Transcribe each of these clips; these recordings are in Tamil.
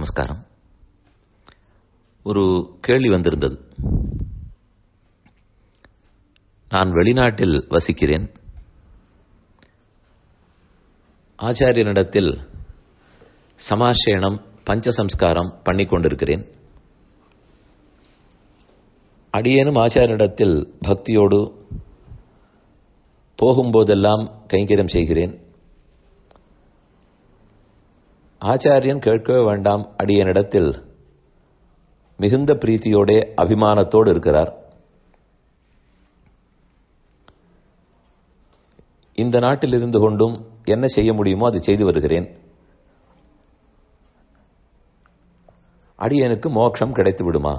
நமஸ்காரம் ஒரு கேள்வி வந்திருந்தது நான் வெளிநாட்டில் வசிக்கிறேன் ஆச்சாரியனிடத்தில் சமாசேனம் பஞ்சசம்ஸ்காரம் பண்ணிக் கொண்டிருக்கிறேன் அடியேனும் ஆச்சாரியனிடத்தில் பக்தியோடு போகும்போதெல்லாம் கைங்கரியம் செய்கிறேன் ஆச்சாரியன் கேட்கவே வேண்டாம் அடியனிடத்தில் மிகுந்த பிரீத்தியோட அபிமானத்தோடு இருக்கிறார் இந்த நாட்டில் இருந்து கொண்டும் என்ன செய்ய முடியுமோ அது செய்து வருகிறேன் அடியனுக்கு மோட்சம் கிடைத்து விடுமா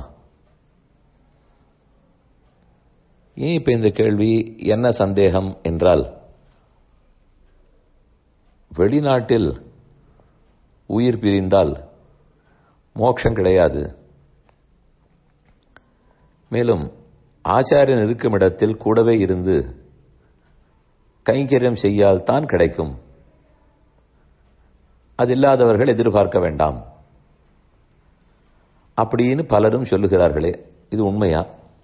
ஏன் இப்ப இந்த கேள்வி என்ன சந்தேகம் என்றால் வெளிநாட்டில் உயிர் பிரிந்தால் மோட்சம் கிடையாது மேலும் ஆச்சாரியன் இருக்கும் இடத்தில் கூடவே இருந்து கைங்கரியம் செய்யால் தான் கிடைக்கும் அது இல்லாதவர்கள் எதிர்பார்க்க வேண்டாம் அப்படின்னு பலரும் சொல்லுகிறார்களே இது உண்மையா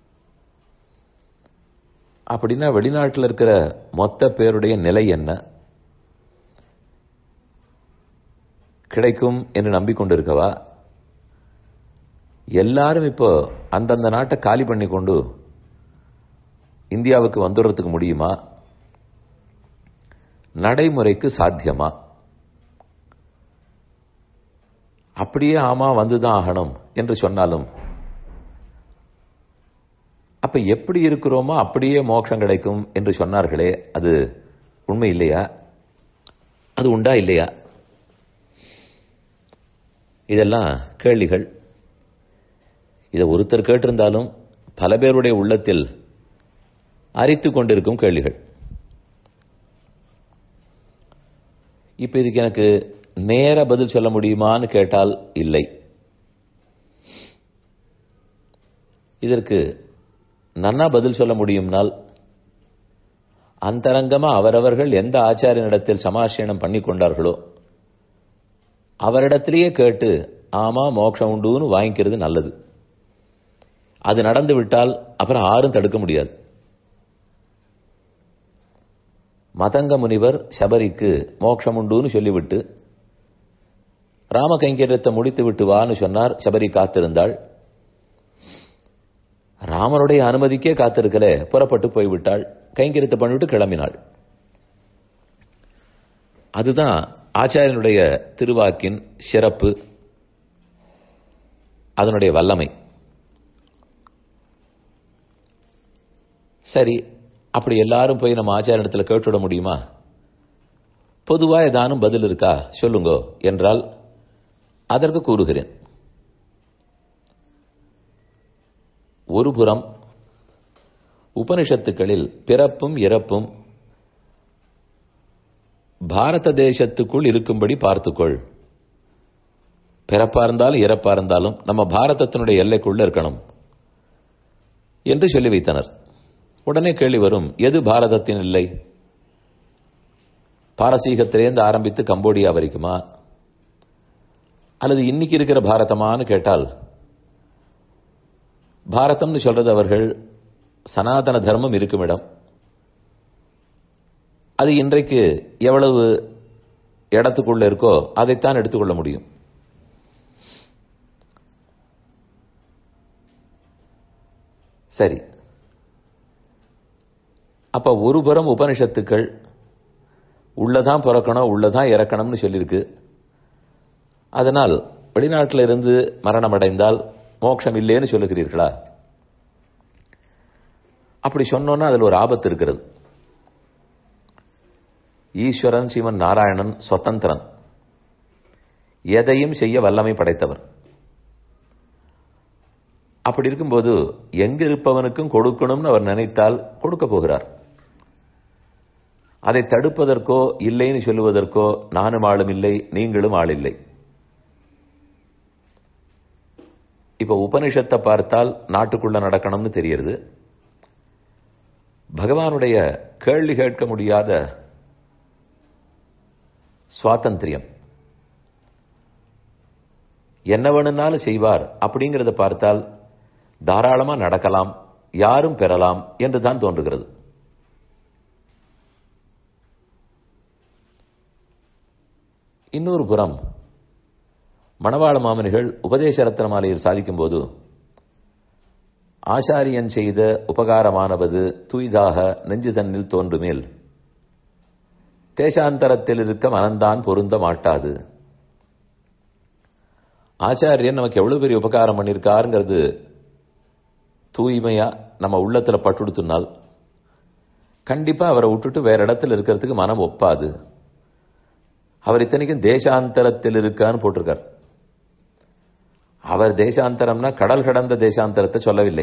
அப்படின்னா வெளிநாட்டில் இருக்கிற மொத்த பேருடைய நிலை என்ன கிடைக்கும் என்று நம்பிக்கொண்டிருக்கவா எல்லாரும் இப்போ அந்தந்த நாட்டை காலி பண்ணி கொண்டு இந்தியாவுக்கு வந்துடுறதுக்கு முடியுமா நடைமுறைக்கு சாத்தியமா அப்படியே ஆமா வந்துதான் ஆகணும் என்று சொன்னாலும் அப்ப எப்படி இருக்கிறோமோ அப்படியே மோட்சம் கிடைக்கும் என்று சொன்னார்களே அது உண்மை இல்லையா அது உண்டா இல்லையா இதெல்லாம் கேள்விகள் இதை ஒருத்தர் கேட்டிருந்தாலும் பல பேருடைய உள்ளத்தில் அரித்து கொண்டிருக்கும் கேள்விகள் இப்ப இதுக்கு எனக்கு நேர பதில் சொல்ல முடியுமான்னு கேட்டால் இல்லை இதற்கு நன்னா பதில் சொல்ல முடியும்னால் அந்தரங்கமா அவரவர்கள் எந்த ஆச்சாரியனிடத்தில் சமாசயனம் பண்ணி கொண்டார்களோ அவரிடத்திலேயே கேட்டு ஆமா மோட்சம் உண்டுன்னு வாங்கிக்கிறது நல்லது அது நடந்து விட்டால் அப்புறம் ஆரும் தடுக்க முடியாது மதங்க முனிவர் சபரிக்கு மோட்சம் உண்டுன்னு சொல்லிவிட்டு ராம கைங்கரியத்தை முடித்து விட்டு வான்னு சொன்னார் சபரி காத்திருந்தாள் ராமனுடைய அனுமதிக்கே காத்திருக்கல புறப்பட்டு போய்விட்டாள் கைங்கரியத்தை பண்ணிவிட்டு கிளம்பினாள் அதுதான் ஆச்சாரியனுடைய திருவாக்கின் சிறப்பு அதனுடைய வல்லமை சரி அப்படி எல்லாரும் போய் நம்ம ஆச்சாரியத்தில் கேட்டுவிட முடியுமா பொதுவா ஏதானும் பதில் இருக்கா சொல்லுங்க என்றால் அதற்கு கூறுகிறேன் ஒரு புறம் உபனிஷத்துக்களில் பிறப்பும் இறப்பும் பாரத தேசத்துக்குள் இருக்கும்படி பார்த்துக்கொள் பிறப்பா இருந்தாலும் இறப்பா இருந்தாலும் நம்ம பாரதத்தினுடைய எல்லைக்குள்ள இருக்கணும் என்று சொல்லி வைத்தனர் உடனே கேள்வி வரும் எது பாரதத்தின் இல்லை பாரசீகத்திலேருந்து ஆரம்பித்து கம்போடியா வரைக்குமா அல்லது இன்னைக்கு இருக்கிற பாரதமான்னு கேட்டால் பாரதம்னு சொல்றது அவர்கள் சனாதன தர்மம் இருக்கும் இடம் அது இன்றைக்கு எவ்வளவு இடத்துக்குள்ள இருக்கோ அதைத்தான் எடுத்துக்கொள்ள முடியும் சரி அப்ப ஒரு புறம் உபனிஷத்துக்கள் உள்ளதான் பிறக்கணும் உள்ளதான் இறக்கணும்னு சொல்லியிருக்கு அதனால் வெளிநாட்டில் இருந்து மரணம் அடைந்தால் மோட்சம் இல்லைன்னு சொல்லுகிறீர்களா அப்படி சொன்னோன்னா அதில் ஒரு ஆபத்து இருக்கிறது ஈஸ்வரன் சிவன் நாராயணன் சுதந்திரன் எதையும் செய்ய வல்லமை படைத்தவர் அப்படி இருக்கும்போது எங்க இருப்பவனுக்கும் கொடுக்கணும்னு அவர் நினைத்தால் கொடுக்க போகிறார் அதை தடுப்பதற்கோ இல்லைன்னு சொல்லுவதற்கோ நானும் ஆளும் இல்லை நீங்களும் ஆள் இல்லை இப்ப உபனிஷத்தை பார்த்தால் நாட்டுக்குள்ள நடக்கணும்னு தெரியுது பகவானுடைய கேள்வி கேட்க முடியாத சுவாதந்திரியம் என்ன வேணும்னாலும் செய்வார் அப்படிங்கறத பார்த்தால் தாராளமா நடக்கலாம் யாரும் பெறலாம் என்று தான் தோன்றுகிறது இன்னொரு புறம் மணவாள மாமனிகள் உபதேச ரத்ன மாலையில் சாதிக்கும் போது ஆச்சாரியன் செய்த உபகாரமானவது தூய்தாக நெஞ்சு தன்னில் தோன்றுமேல் தேசாந்தரத்தில் இருக்க மனந்தான் பொருந்த மாட்டாது ஆச்சாரியன் நமக்கு எவ்வளவு பெரிய உபகாரம் பண்ணியிருக்காருங்கிறது தூய்மையா நம்ம உள்ளத்துல பட்டுடுத்துனால் கண்டிப்பா அவரை விட்டுட்டு வேற இடத்துல இருக்கிறதுக்கு மனம் ஒப்பாது அவர் இத்தனைக்கும் தேசாந்தரத்தில் இருக்கான்னு போட்டிருக்கார் அவர் தேசாந்தரம்னா கடல் கடந்த தேசாந்தரத்தை சொல்லவில்லை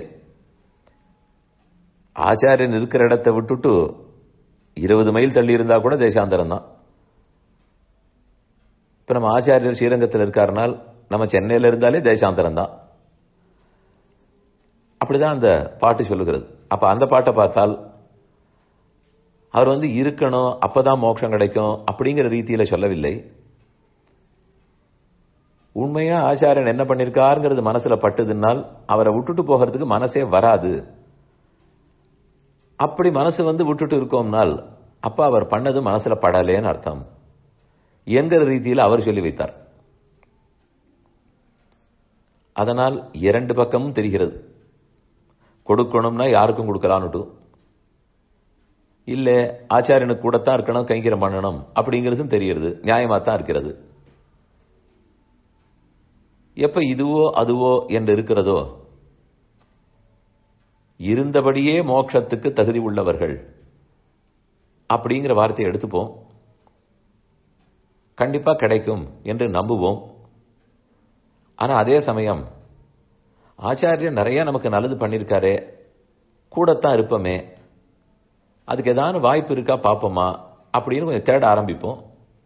ஆச்சாரியன் இருக்கிற இடத்தை விட்டுட்டு இருபது மைல் தள்ளி இருந்தா கூட தேசாந்தரம் தான் இப்ப நம்ம ஆச்சாரியர் ஸ்ரீரங்கத்தில் இருக்காருனால் நம்ம சென்னையில இருந்தாலே தேசாந்தரம் தான் அப்படிதான் அந்த பாட்டு சொல்லுகிறது அப்ப அந்த பாட்டை பார்த்தால் அவர் வந்து இருக்கணும் அப்பதான் மோட்சம் கிடைக்கும் அப்படிங்கிற ரீதியில சொல்லவில்லை உண்மையா ஆச்சாரியன் என்ன பண்ணிருக்காருங்கிறது மனசுல பட்டுதுனால் அவரை விட்டுட்டு போகிறதுக்கு மனசே வராது அப்படி மனசு வந்து விட்டுட்டு இருக்கோம்னால் அப்ப அவர் பண்ணது மனசுல படலேன்னு அர்த்தம் என்கிற ரீதியில் அவர் சொல்லி வைத்தார் அதனால் இரண்டு பக்கமும் தெரிகிறது கொடுக்கணும்னா யாருக்கும் கொடுக்கலான்னுட்டு இல்ல ஆச்சாரியனுக்கு கூடத்தான் இருக்கணும் கைங்கரம் பண்ணணும் அப்படிங்கிறதும் தெரிகிறது நியாயமா தான் இருக்கிறது எப்ப இதுவோ அதுவோ என்று இருக்கிறதோ இருந்தபடியே மோட்சத்துக்கு தகுதி உள்ளவர்கள் அப்படிங்கிற வார்த்தையை எடுத்துப்போம் கண்டிப்பா கிடைக்கும் என்று நம்புவோம் ஆனா அதே சமயம் ஆச்சாரியர் நிறைய நமக்கு நல்லது பண்ணிருக்காரே கூடத்தான் இருப்போமே அதுக்கு ஏதாவது வாய்ப்பு இருக்கா பாப்போமா அப்படின்னு கொஞ்சம் தேட ஆரம்பிப்போம்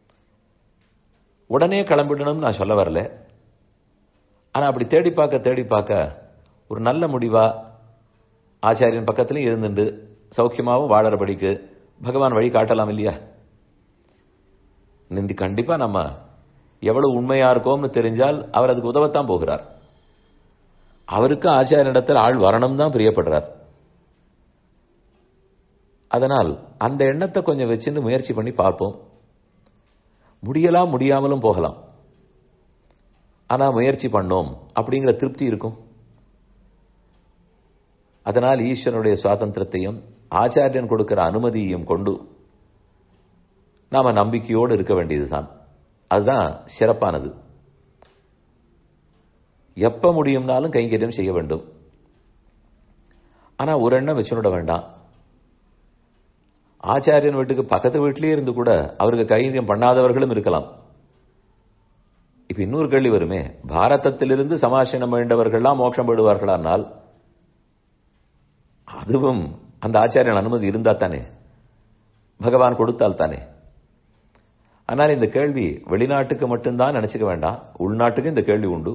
உடனே கிளம்பிடணும்னு நான் சொல்ல வரல ஆனா அப்படி தேடி பார்க்க தேடி பார்க்க ஒரு நல்ல முடிவா ஆச்சாரியன் பக்கத்திலையும் இருந்துட்டு சௌக்கியமாவும் வாழறபடிக்கு பகவான் வழி காட்டலாம் இல்லையா நிந்தி கண்டிப்பா நம்ம எவ்வளவு உண்மையா இருக்கோம்னு தெரிஞ்சால் அவர் அதுக்கு உதவத்தான் போகிறார் அவருக்கு ஆச்சாரியனிடத்தில் ஆள் வரணும் தான் பிரியப்படுறார் அதனால் அந்த எண்ணத்தை கொஞ்சம் வச்சுன்னு முயற்சி பண்ணி பார்ப்போம் முடியலாம் முடியாமலும் போகலாம் ஆனா முயற்சி பண்ணோம் அப்படிங்கிற திருப்தி இருக்கும் அதனால் ஈஸ்வரனுடைய சுவாதந்திரத்தையும் ஆச்சாரியன் கொடுக்கிற அனுமதியையும் கொண்டு நாம நம்பிக்கையோடு இருக்க வேண்டியதுதான் அதுதான் சிறப்பானது எப்ப முடியும்னாலும் கைங்கரியம் செய்ய வேண்டும் ஆனா ஒரு எண்ணம் வச்சுட வேண்டாம் ஆச்சாரியன் வீட்டுக்கு பக்கத்து வீட்டிலேயே இருந்து கூட அவருக்கு கைங்கரியம் பண்ணாதவர்களும் இருக்கலாம் இப்ப இன்னொரு கேள்வி வருமே பாரதத்திலிருந்து சமாசனம் வேண்டவர்கள்லாம் மோட்சம் போடுவார்களானால் அதுவும் அந்த ஆச்சாரியன் அனுமதி இருந்தா தானே பகவான் கொடுத்தால் தானே ஆனால் இந்த கேள்வி வெளிநாட்டுக்கு மட்டும்தான் நினைச்சுக்க வேண்டாம் உள்நாட்டுக்கு இந்த கேள்வி உண்டு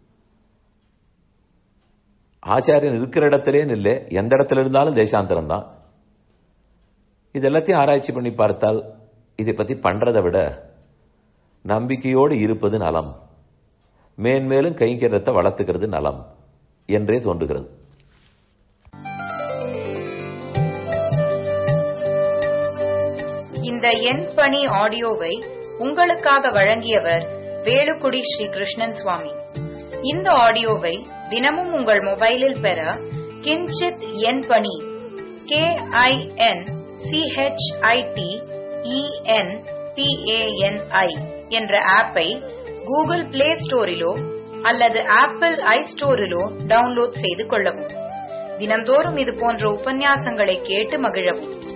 ஆச்சாரியன் இருக்கிற இடத்திலே இல்லை எந்த இடத்துல இருந்தாலும் தேசாந்தரம் தான் இது எல்லாத்தையும் ஆராய்ச்சி பண்ணி பார்த்தால் இதை பத்தி பண்றதை விட நம்பிக்கையோடு இருப்பது நலம் மேன்மேலும் கைங்கரத்தை வளர்த்துக்கிறது நலம் என்றே தோன்றுகிறது இந்த எண் பணி ஆடியோவை உங்களுக்காக வழங்கியவர் வேலுக்குடி ஸ்ரீ கிருஷ்ணன் சுவாமி இந்த ஆடியோவை தினமும் உங்கள் மொபைலில் பெற கிஞ்சித் எண் பணி கே ஐ என் சிஹெச்ஐடி இஎன் பிஏஎன்ஐ என்ற ஆப்பை கூகுள் பிளே ஸ்டோரிலோ அல்லது ஆப்பிள் ஐ ஸ்டோரிலோ டவுன்லோட் செய்து கொள்ளவும் தினம்தோறும் இது போன்ற உபன்யாசங்களை கேட்டு மகிழவும்